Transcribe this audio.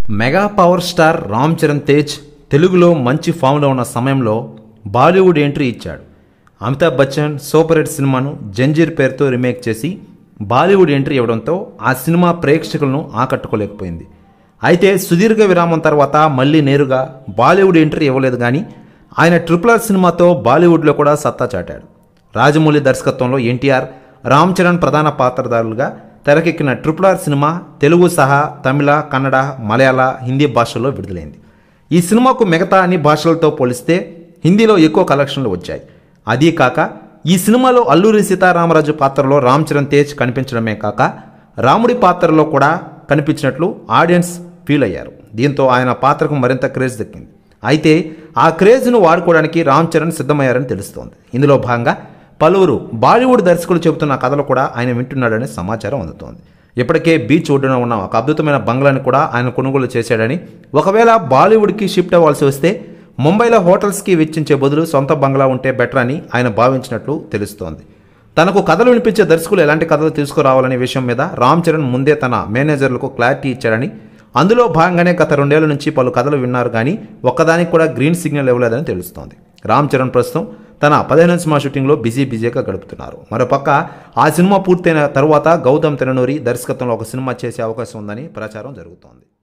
mega power star Ram Charan Tej తెలుగులో మంచి ఫామ్లో ఉన్న సమయంలో బాలీవుడ్ ఎంట్రీ ఇచ్చాడు అమితాబ్ బచ్చన్ సూపర్ హిట్ సినిమాను జంజీర్ పేరుతో రీమేక్ చేసి బాలీవుడ్ ఎంట్రీ ఇవ్వడంతో ఆ సినిమా ప్రేక్షకులను ఆకట్టుకోలేకపోయింది అయితే సుదీర్ఘ విరామం తర్వాత మళ్ళీ నేరుగా బాలీవుడ్ ఎంట్రీ ఇవ్వలేదు కానీ ఆయన ట్రిపుల్ ఆర్ సినిమాతో బాలీవుడ్లో కూడా సత్తా చాటాడు రాజమౌళి దర్శకత్వంలో ఎన్టీఆర్ రామ్ చరణ్ ప్రధాన పాత్రధారులుగా తెరకెక్కిన ట్రిపుల్ ఆర్ సినిమా తెలుగు సహా తమిళ కన్నడ మలయాళ హిందీ భాషల్లో విడుదలైంది ఈ సినిమాకు మిగతా అన్ని భాషలతో పోలిస్తే హిందీలో ఎక్కువ కలెక్షన్లు వచ్చాయి అదీ కాక ఈ సినిమాలో అల్లూరి సీతారామరాజు పాత్రలో రామ్ చరణ్ తేజ్ కనిపించడమే కాక రాముడి పాత్రలో కూడా కనిపించినట్లు ఆడియన్స్ ఫీల్ అయ్యారు దీంతో ఆయన పాత్రకు మరింత క్రేజ్ దక్కింది అయితే ఆ క్రేజ్ను వాడుకోవడానికి రామ్ చరణ్ సిద్ధమయ్యారని తెలుస్తోంది ఇందులో భాగంగా పలువురు బాలీవుడ్ దర్శకులు చెబుతున్న కథలు కూడా ఆయన వింటున్నాడని సమాచారం అందుతోంది ఇప్పటికే బీచ్ ఒడ్డున ఉన్న ఒక అద్భుతమైన బంగ్లాని కూడా ఆయన కొనుగోలు చేశాడని ఒకవేళ బాలీవుడ్కి షిఫ్ట్ అవ్వాల్సి వస్తే ముంబైలో హోటల్స్కి వెచ్చించే బదులు సొంత బంగ్లా ఉంటే బెటర్ అని ఆయన భావించినట్లు తెలుస్తోంది తనకు కథలు వినిపించే దర్శకులు ఎలాంటి కథలు తీసుకురావాలనే విషయం మీద రామ్ చరణ్ ముందే తన మేనేజర్లకు క్లారిటీ ఇచ్చాడని అందులో భాగంగానే గత రెండేళ్ల నుంచి పలు కథలు విన్నారు కానీ ఒక్కదానికి కూడా గ్రీన్ సిగ్నల్ ఇవ్వలేదని తెలుస్తోంది రామ్ చరణ్ ప్రస్తుతం తన పదిహేను సినిమా షూటింగ్లో బిజీ బిజీగా గడుపుతున్నారు మరోపక్క ఆ సినిమా పూర్తయిన తరువాత గౌతమ్ తెననూరి దర్శకత్వంలో ఒక సినిమా చేసే అవకాశం ఉందని ప్రచారం జరుగుతోంది